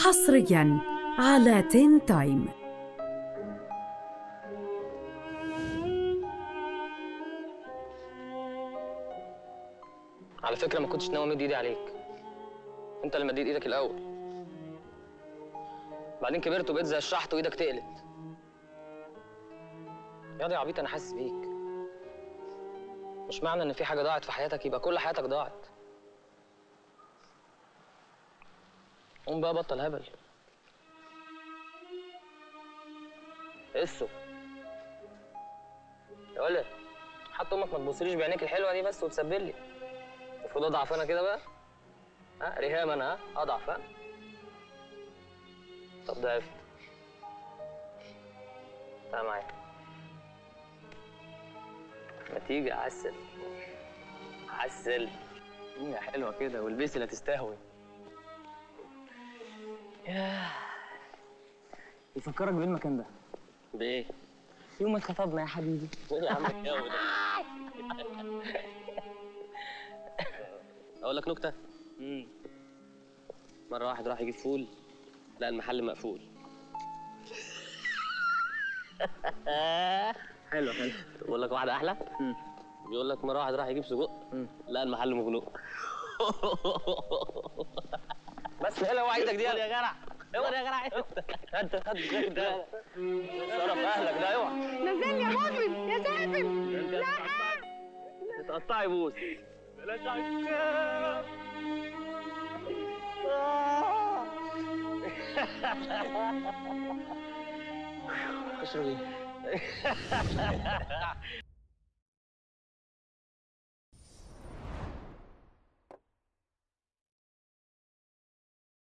حصريا على تين تايم على فكره ما كنتش ناوي امد ايدي عليك انت اللي مديت ايدك الاول بعدين كبرت وبقيت زي الشحط وايدك تقلت يا دي يا عبيط انا حاسس بيك مش معنى ان في حاجه ضاعت في حياتك يبقى كل حياتك ضاعت قوم بقى بطل هبل قصه يا ولد حتى امك ما تبصليش بعينيك الحلوه دي بس وتسبل لي المفروض اضعف انا كده بقى ها ريهام انا ها اضعف ها طب ضعفت تعال معايا ما تيجي عسل عسل يا حلوه كده والبسي لا تستهوي ياه يفكرك بايه المكان ده بايه يوم ما اتخطبنا يا حبيبي يا عم الجو ده اقول لك نكته مره واحد راح يجيب فول لقى المحل مقفول حلو حلو بقول لك واحده احلى بيقول لك مره واحد راح يجيب سجق لقى المحل مغلوق بس هلا اوعى ايدك دي يا جدع اوعى يا جدع هات هات الجاك ده شرف اهلك ده اوعى نزلني يا مجرم يا سافل تقطعي بوس بلاش اشرب ايه